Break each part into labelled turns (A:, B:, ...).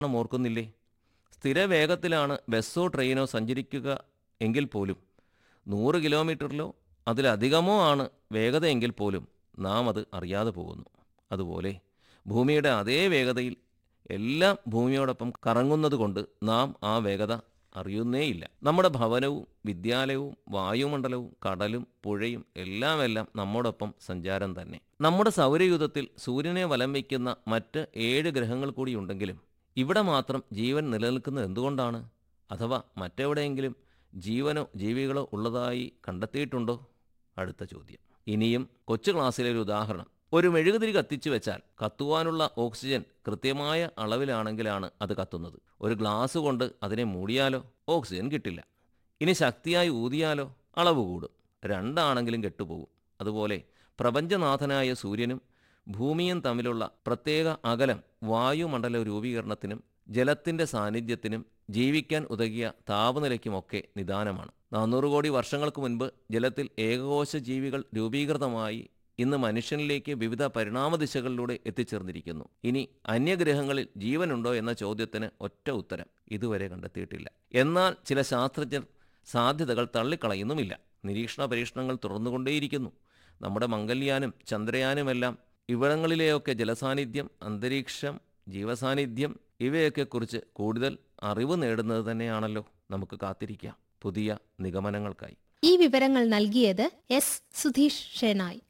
A: നാം ഓർക്കുന്നില്ലേ സ്ഥിരവേഗത്തിലാണ് ബസ്സോ ട്രെയിനോ സഞ്ചരിക്കുക എങ്കിൽ പോലും നൂറ് കിലോമീറ്ററിലോ അതിലധികമോ ആണ് വേഗതയെങ്കിൽ പോലും നാം അത് അറിയാതെ പോകുന്നു അതുപോലെ ഭൂമിയുടെ അതേ വേഗതയിൽ എല്ലാം ഭൂമിയോടൊപ്പം കറങ്ങുന്നതുകൊണ്ട് നാം ആ വേഗത അറിയുന്നേയില്ല നമ്മുടെ ഭവനവും വിദ്യാലയവും വായുമണ്ഡലവും കടലും പുഴയും എല്ലാം എല്ലാം നമ്മോടൊപ്പം സഞ്ചാരം തന്നെ നമ്മുടെ സൗരയൂഥത്തിൽ സൂര്യനെ വലം വയ്ക്കുന്ന മറ്റ് ഏഴ് ഗ്രഹങ്ങൾ കൂടിയുണ്ടെങ്കിലും ഇവിടെ മാത്രം ജീവൻ നിലനിൽക്കുന്നത് എന്തുകൊണ്ടാണ് അഥവാ മറ്റെവിടെയെങ്കിലും ജീവനോ ജീവികളോ ഉള്ളതായി കണ്ടെത്തിയിട്ടുണ്ടോ അടുത്ത ചോദ്യം ഇനിയും കൊച്ചു ക്ലാസ്സിലെ ഒരു ഉദാഹരണം ഒരു മെഴുകുതിരി കത്തിച്ചു വെച്ചാൽ കത്തുവാനുള്ള ഓക്സിജൻ കൃത്യമായ അളവിലാണെങ്കിലാണ് അത് കത്തുന്നത് ഒരു ഗ്ലാസ് കൊണ്ട് അതിനെ മൂടിയാലോ ഓക്സിജൻ കിട്ടില്ല ഇനി ശക്തിയായി ഊതിയാലോ അളവ് കൂടും രണ്ടാണെങ്കിലും കെട്ടുപോകും അതുപോലെ പ്രപഞ്ചനാഥനായ സൂര്യനും ഭൂമിയും തമ്മിലുള്ള പ്രത്യേക അകലം വായുമണ്ഡല രൂപീകരണത്തിനും ജലത്തിന്റെ സാന്നിധ്യത്തിനും ജീവിക്കാൻ ഉതകിയ താപനിലയ്ക്കുമൊക്കെ നിദാനമാണ് നാനൂറ് കോടി വർഷങ്ങൾക്ക് മുൻപ് ജലത്തിൽ ഏകകോശ ജീവികൾ രൂപീകൃതമായി ഇന്ന് മനുഷ്യനിലേക്ക് വിവിധ പരിണാമ ദിശകളിലൂടെ എത്തിച്ചേർന്നിരിക്കുന്നു ഇനി അന്യഗ്രഹങ്ങളിൽ ജീവനുണ്ടോ എന്ന ചോദ്യത്തിന് ഒറ്റ ഉത്തരം ഇതുവരെ കണ്ടെത്തിയിട്ടില്ല എന്നാൽ ചില ശാസ്ത്രജ്ഞർ സാധ്യതകൾ തള്ളിക്കളയുന്നുമില്ല നിരീക്ഷണ പരീക്ഷണങ്ങൾ തുടർന്നുകൊണ്ടേയിരിക്കുന്നു നമ്മുടെ മംഗല്യാനും ചന്ദ്രയാനുമെല്ലാം ഇവിടങ്ങളിലെയൊക്കെ ജലസാന്നിധ്യം അന്തരീക്ഷം ജീവസാന്നിധ്യം ഇവയൊക്കെ കുറിച്ച് കൂടുതൽ അറിവ് നേടുന്നത് തന്നെയാണല്ലോ നമുക്ക് കാത്തിരിക്കാം പുതിയ നിഗമനങ്ങൾക്കായി
B: ഈ വിവരങ്ങൾ നൽകിയത് എസ് സുധീഷ് ഷെനായ്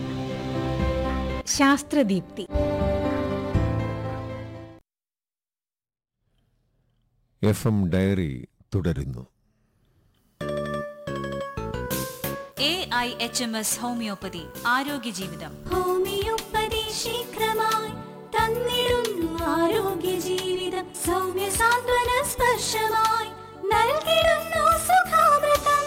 C: ശാസ്ത്രദീപ്തി
D: എഫ് എം ഡയറി തുടരുന്നു
E: A I H M S homoeopathy ആരോഗ്യ ജീവിതം
F: ഹോമിയോപ്പതി ശീഘ്രമായി തന്നിടുന്നു ആരോഗ്യ ജീവിതം സൗമ്യ സാന്ത്വന സ്പർശമായി നൽകിടുന്നു സുഖാമൃതം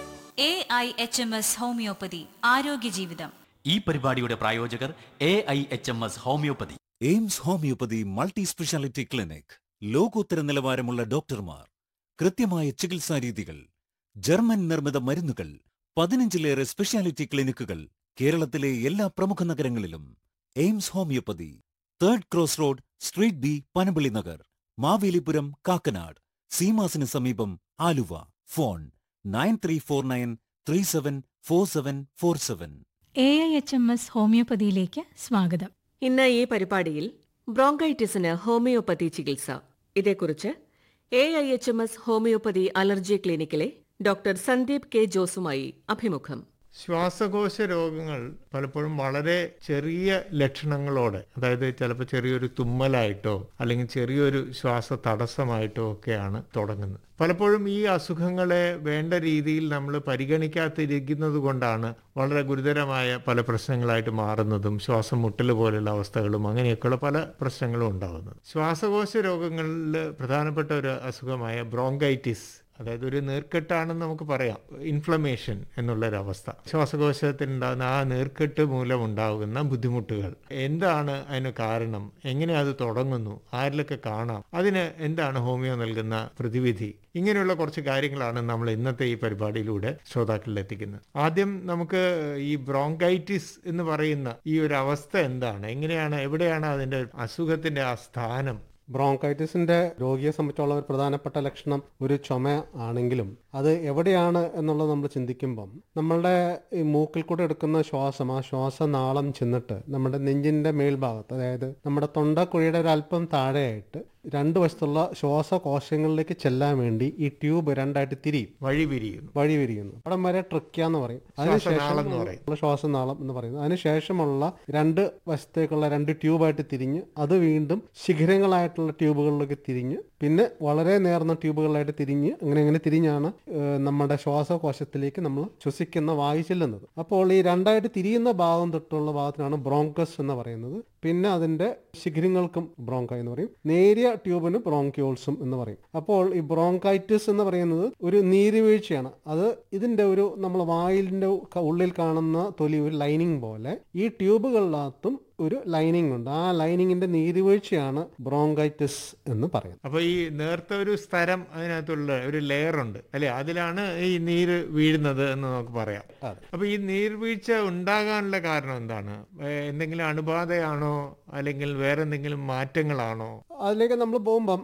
E: A I H M S homoeopathy ആരോഗ്യ ജീവിതം
G: ഈ പരിപാടിയുടെ പ്രായോജകർ A I H M S homoeopathy
H: Aims homoeopathy multi speciality clinic ലോകോത്തര നിലവാരമുള്ള ഡോക്ടർമാർ കൃത്യമായ ചികിത്സാ രീതികൾ ജർമ്മൻ നിർമ്മിത മരുന്നുകൾ പതിനഞ്ചിലേറെ സ്പെഷ്യാലിറ്റി ക്ലിനിക്കുകൾ കേരളത്തിലെ എല്ലാ പ്രമുഖ നഗരങ്ങളിലും Aims homoeopathy third cross road street B Panampilly Nagar Mavelipuram Kakkanad സീമാസിന് സമീപം Aluva phone nine three four nine three seven four seven four seven
C: A I H M S ഹോമിയോപ്പതിയിലേക്ക് സ്വാഗതം
I: ഇന്ന് ഈ പരിപാടിയിൽ ബ്രോങ്കൈറ്റിസിന് ഹോമിയോപ്പതി ചികിത്സ ഇതേക്കുറിച്ച് A I H M S homoeopathy allergy ക്ലിനിക്കിലെ ഡോക്ടർ സന്ദീപ് കെ ജോസുമായി അഭിമുഖം
J: ശ്വാസകോശ രോഗങ്ങൾ പലപ്പോഴും വളരെ ചെറിയ ലക്ഷണങ്ങളോടെ അതായത് ചിലപ്പോൾ ചെറിയൊരു തുമ്മലായിട്ടോ അല്ലെങ്കിൽ ചെറിയൊരു ശ്വാസ തടസ്സമായിട്ടോ ഒക്കെയാണ് തുടങ്ങുന്നത് പലപ്പോഴും ഈ അസുഖങ്ങളെ വേണ്ട രീതിയിൽ നമ്മൾ പരിഗണിക്കാതിരിക്കുന്നത് കൊണ്ടാണ് വളരെ ഗുരുതരമായ പല പ്രശ്നങ്ങളായിട്ട് മാറുന്നതും ശ്വാസം മുട്ടൽ പോലെയുള്ള അവസ്ഥകളും അങ്ങനെയൊക്കെയുള്ള പല പ്രശ്നങ്ങളും ഉണ്ടാകുന്നത് ശ്വാസകോശ രോഗങ്ങളിൽ പ്രധാനപ്പെട്ട ഒരു അസുഖമായ ബ്രോങ്കൈറ്റിസ് അതായത് ഒരു നീർക്കെട്ടാണെന്ന് നമുക്ക് പറയാം ഇൻഫ്ലമേഷൻ എന്നുള്ളൊരവസ്ഥ ശ്വാസകോശത്തിനുണ്ടാകുന്ന ആ നീർക്കെട്ട് മൂലം ഉണ്ടാകുന്ന ബുദ്ധിമുട്ടുകൾ എന്താണ് അതിന് കാരണം എങ്ങനെ അത് തുടങ്ങുന്നു ആരിലൊക്കെ കാണാം അതിന് എന്താണ് ഹോമിയോ നൽകുന്ന പ്രതിവിധി ഇങ്ങനെയുള്ള കുറച്ച് കാര്യങ്ങളാണ് നമ്മൾ ഇന്നത്തെ ഈ പരിപാടിയിലൂടെ ശ്രോതാക്കളിൽ എത്തിക്കുന്നത് ആദ്യം നമുക്ക് ഈ ബ്രോങ്കൈറ്റിസ് എന്ന് പറയുന്ന ഈ ഒരു അവസ്ഥ എന്താണ് എങ്ങനെയാണ് എവിടെയാണ് അതിന്റെ അസുഖത്തിന്റെ ആ സ്ഥാനം
K: ബ്രോങ്കൈറ്റിസിന്റെ രോഗിയെ സംബന്ധിച്ചുള്ള ഒരു പ്രധാനപ്പെട്ട ലക്ഷണം ഒരു ചുമ ആണെങ്കിലും അത് എവിടെയാണ് എന്നുള്ളത് നമ്മൾ ചിന്തിക്കുമ്പം നമ്മളുടെ ഈ മൂക്കിൽ കൂടെ എടുക്കുന്ന ശ്വാസം ആ ശ്വാസനാളം ചെന്നിട്ട് നമ്മുടെ നെഞ്ചിന്റെ മേൽഭാഗത്ത് അതായത് നമ്മുടെ തൊണ്ടക്കുഴിയുടെ ഒരു അല്പം താഴെയായിട്ട് രണ്ട് വശത്തുള്ള ശ്വാസകോശങ്ങളിലേക്ക് ചെല്ലാൻ വേണ്ടി ഈ ട്യൂബ് രണ്ടായിട്ട് തിരിയും
J: വഴി പിരിയുന്നു
K: വഴി വിരിയുന്നു അവിടെ വരെ ട്രിക്യ എന്ന് പറയും
J: ശ്വാസനാളം എന്ന് പറയും.
K: ഉള്ള ശ്വാസനാളം എന്ന് പറയുന്നത് അതിനുശേഷമുള്ള രണ്ട് വശത്തേക്കുള്ള രണ്ട് ട്യൂബായിട്ട് തിരിഞ്ഞ് അത് വീണ്ടും ശിഖരങ്ങളായിട്ടുള്ള ട്യൂബുകളിലേക്ക് തിരിഞ്ഞ് പിന്നെ വളരെ നേർന്ന ട്യൂബുകളായിട്ട് തിരിഞ്ഞ് അങ്ങനെ അങ്ങനെ തിരിഞ്ഞാണ് ഏഹ്, നമ്മുടെ ശ്വാസകോശത്തിലേക്ക് നമ്മൾ ശ്വസിക്കുന്ന വായു ചെല്ലുന്നത് അപ്പോൾ ഈ രണ്ടായിട്ട് തിരിയുന്ന ഭാഗം തൊട്ടുള്ള ഭാഗത്തിനാണ് ബ്രോങ്കസ് എന്ന് പറയുന്നത് പിന്നെ അതിന്റെ ശിഖരങ്ങൾക്കും ബ്രോങ്ക എന്ന് പറയും നേരിയ ട്യൂബിന് ബ്രോങ്കിയോൾസും എന്ന് പറയും അപ്പോൾ ഈ ബ്രോങ്കൈറ്റിസ് എന്ന് പറയുന്നത് ഒരു നീരുവീഴ്ചയാണ് അത് ഇതിന്റെ ഒരു നമ്മൾ വായിലിന്റെ ക- ഉള്ളിൽ കാണുന്ന തൊലി ഒരു ലൈനിങ് പോലെ ഈ ട്യൂബുകളിനകത്തും ഒരു ലൈനിങ് ഉണ്ട് ആ ലൈനിങ്ങിന്റെ നീരുവീഴ്ചയാണ് ബ്രോങ്കൈറ്റിസ് എന്ന് പറയുന്നത്
J: അപ്പൊ ഈ നേർത്ത ഒരു സ്ഥലം അതിനകത്തുള്ള ഒരു ലെയർ ഉണ്ട് അല്ലെ അതിലാണ് ഈ നീര് വീഴുന്നത് എന്ന് നമുക്ക് പറയാം
K: അതെ.
J: അപ്പൊ ഈ നീർവീഴ്ച ഉണ്ടാകാനുള്ള കാരണം എന്താണ് ഏ, എന്തെങ്കിലും അണുബാധയാണോ അല്ലെങ്കിൽ വേറെ എന്തെങ്കിലും മാറ്റങ്ങളാണോ
K: അതിലേക്ക് നമ്മൾ പോകുമ്പം